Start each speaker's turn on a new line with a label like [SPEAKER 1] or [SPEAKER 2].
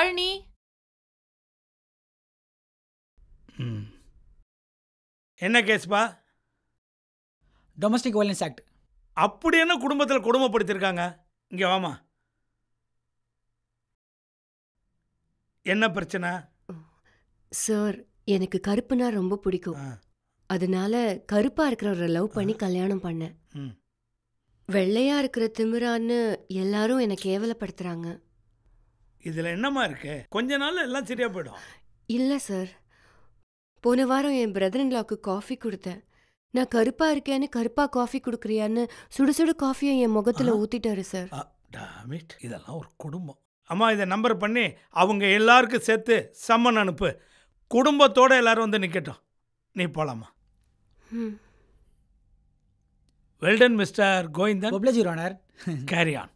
[SPEAKER 1] யாழினி
[SPEAKER 2] ம் என்ன கேஸ்பா
[SPEAKER 3] domestic violence act
[SPEAKER 2] அப்படி என்ன குடும்பத்தில் கொடுமைப்படுத்தியிருக்காங்க இங்கே வாமா என்ன பிரச்சனை
[SPEAKER 4] சார் எனக்கு கருப்புனா ரொம்ப பிடிக்கும்
[SPEAKER 2] ஆ,
[SPEAKER 4] அதனால கருப்பா இருக்கிறவரை லவ் பண்ணி கல்யாணம் பண்ணேன்
[SPEAKER 2] ம்.
[SPEAKER 4] வெள்ளையா இருக்கிற திமிரான்னு எல்லாரும் என்னை கேவலப்படுத்துறாங்க
[SPEAKER 2] இதில் என்னம்மா இருக்கு கொஞ்ச நாள்ல எல்லாம் சரியா போயிடும்
[SPEAKER 4] இல்ல சார் போன வாரம் என் பிரதர் இன்லாக்கு காஃபி கொடுத்தேன் நான் கருப்பா இருக்கேன்னு கருப்பா காஃபி கொடுக்குறியான்னு சுட சுட காஃபியை என் முகத்துல
[SPEAKER 2] ஆ.
[SPEAKER 4] ஊத்திட்டாரு சார்
[SPEAKER 2] டாமிட் இதெல்லாம் ஒரு குடும்பம் அம்மா இதை நம்பர் பண்ணி அவங்க எல்லாருக்கும் சேர்த்து சம்மன் அனுப்பு குடும்பத்தோட எல்லாரும் வந்து நிற்கட்டும் நீ போலாமா
[SPEAKER 4] ம்
[SPEAKER 2] well done mister Govindan
[SPEAKER 3] oblige your honour
[SPEAKER 2] carry on